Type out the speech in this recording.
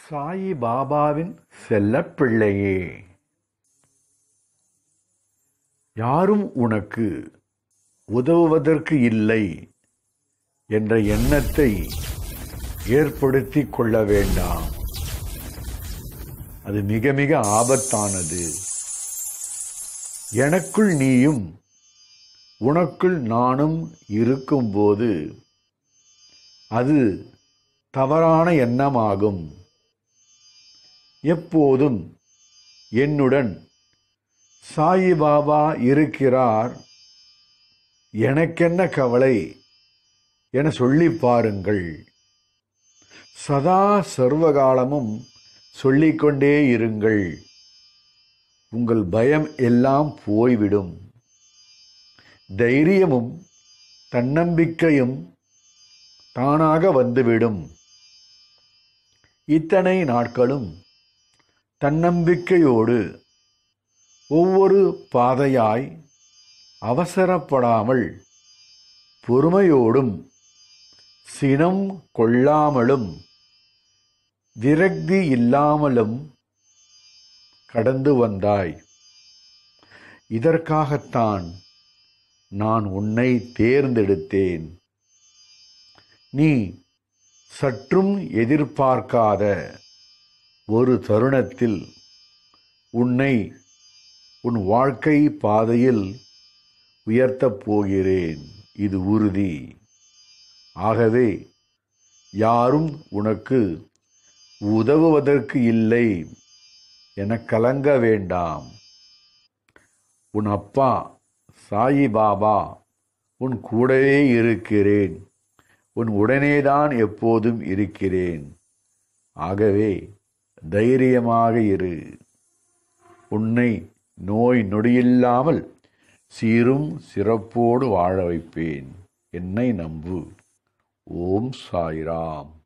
சாயி பாபாவின் செல்லப்பிள்ளையே யாரும் உனக்கு உதவுவதற்கு இல்லை என்ற எண்ணத்தை ஏற்படுத்தி கொள்ள வேண்டாம் அது மிக மிக ஆபத்தானது எனக்குள் நீயும் உனக்குள் நானும் இருக்கும்போது அது தவறான எண்ணமாகும் எப்போதும் என்னுடன் சாயிபாபா இருக்கிறார் எனக்கென்ன கவலை என சொல்லி பாருங்கள் சதா சர்வகாலமும் சொல்லிக்கொண்டே இருங்கள் உங்கள் பயம் எல்லாம் போய்விடும் தைரியமும் தன்னம்பிக்கையும் தானாக வந்துவிடும் இத்தனை நாட்களும் தன்னம்பிக்கையோடு ஒவ்வொரு பாதையாய் அவசரப்படாமல் பொறுமையோடும் சினம் கொள்ளாமலும் விரக்தி இல்லாமலும் கடந்து வந்தாய் இதற்காகத்தான் நான் உன்னை தேர்ந்தெடுத்தேன் நீ சற்றும் எதிர்பார்க்காத ஒரு தருணத்தில் உன்னை உன் வாழ்க்கை பாதையில் உயர்த்தப் போகிறேன் இது உறுதி ஆகவே யாரும் உனக்கு உதவுவதற்கு இல்லை என கலங்க வேண்டாம் உன் அப்பா சாயி பாபா உன் கூடவே இருக்கிறேன் உன் உடனேதான் எப்போதும் இருக்கிறேன் ஆகவே தைரியமாக இரு உன்னை நோய் நொடியில்லாமல் சீரும் சிறப்போடு வாழ வைப்பேன் என்னை நம்பு ஓம் சாய்ராம்